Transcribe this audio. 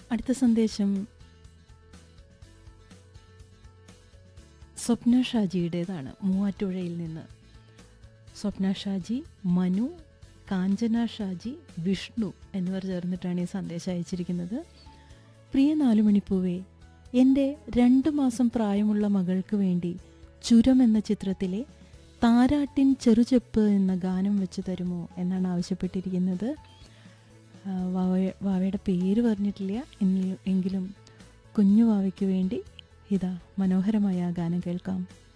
അടുത്ത സന്ദേശം സ്വപ്ന ഷാജിയുടേതാണ് മൂവാറ്റുപുഴയിൽ നിന്ന് സ്വപ്ന ഷാജി മനു കാഞ്ചന ഷാജി വിഷ്ണു എന്നിവർ ചേർന്നിട്ടാണ് ഈ സന്ദേശം അയച്ചിരിക്കുന്നത് പ്രിയ നാലുമണിപ്പൂവേ എൻ്റെ രണ്ടു മാസം പ്രായമുള്ള മകൾക്ക് വേണ്ടി ചുരം എന്ന ചിത്രത്തിലെ താരാട്ടിൻ ചെറുചെപ്പ് എന്ന ഗാനം വെച്ച് തരുമോ എന്നാണ് ആവശ്യപ്പെട്ടിരിക്കുന്നത് ആ, വാവ വാവയുടെ പേര് പറഞ്ഞിട്ടില്ല എങ്കിൽ- എങ്കിലും കുഞ്ഞു വാവയ്ക്ക് വേണ്ടി ഇതാ മനോഹരമായ ആ ഗാനം കേൾക്കാം